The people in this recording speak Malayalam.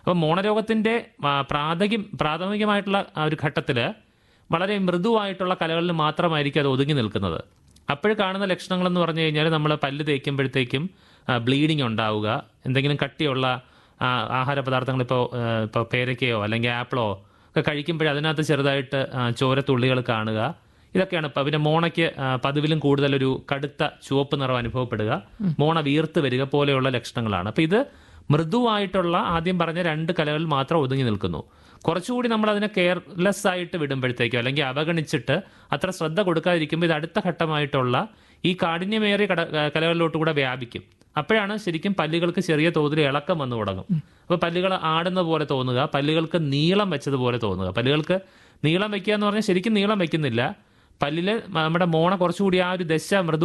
അപ്പോൾ മോണരോഗത്തിന്റെ ആ, പ്രാഥമിക പ്രാഥമികമായിട്ടുള്ള ആ ഒരു ഘട്ടത്തിൽ വളരെ മൃദുവായിട്ടുള്ള കലകളിൽ മാത്രമായിരിക്കും അത് ഒതുങ്ങി നിൽക്കുന്നത് അപ്പോൾ കാണുന്ന ലക്ഷണങ്ങളെന്ന് പറഞ്ഞു കഴിഞ്ഞാൽ നമ്മൾ പല്ല് തേക്കുമ്പോഴത്തേക്കും ബ്ലീഡിങ് ഉണ്ടാവുക എന്തെങ്കിലും കട്ടിയുള്ള ആ, ആഹാര പദാർത്ഥങ്ങൾ ഇപ്പോൾ ഇപ്പോൾ പേരയ്ക്കയോ അല്ലെങ്കിൽ ആപ്പിളോ ഒക്കെ കഴിക്കുമ്പോൾ അതിനകത്ത് ചെറുതായിട്ട് ആ, ചോരത്തുള്ളികൾ കാണുക ഇതൊക്കെയാണ് ഇപ്പം പിന്നെ മോണയ്ക്ക് ആ, പതിവിലും കൂടുതലൊരു കടുത്ത ചുവപ്പ് നിറം അനുഭവപ്പെടുക മോണ വീർത്ത് വരിക പോലെയുള്ള ലക്ഷണങ്ങളാണ് അപ്പം ഇത് മൃദുവായിട്ടുള്ള ആദ്യം പറഞ്ഞ രണ്ട് കലകളിൽ മാത്രം ഒതുങ്ങി നിൽക്കുന്നു കുറച്ചുകൂടി നമ്മൾ അതിനെ കെയർലെസ് ആയിട്ട് വിടുമ്പോഴത്തേക്കോ അല്ലെങ്കിൽ അവഗണിച്ചിട്ട് അത്ര ശ്രദ്ധ കൊടുക്കാതിരിക്കുമ്പോൾ ഇത് അടുത്ത ഘട്ടമായിട്ടുള്ള ഈ കാഠിന്യമേറിയ കട കലകളിലോട്ട് കൂടെ വ്യാപിക്കും അപ്പോഴാണ് ശരിക്കും പല്ലുകൾക്ക് ചെറിയ തോതിൽ ഇളക്കം വന്നു തുടങ്ങും അപ്പോൾ പല്ലുകൾ ആടുന്ന പോലെ തോന്നുക പല്ലുകൾക്ക് നീളം വെച്ചതുപോലെ തോന്നുക പല്ലുകൾക്ക് നീളം വെക്കുക എന്ന് പറഞ്ഞാൽ ശരിക്കും നീളം വെക്കുന്നില്ല പല്ലില് നമ്മുടെ മോണ കുറച്ചുകൂടി ആ ഒരു ദശ മൃദു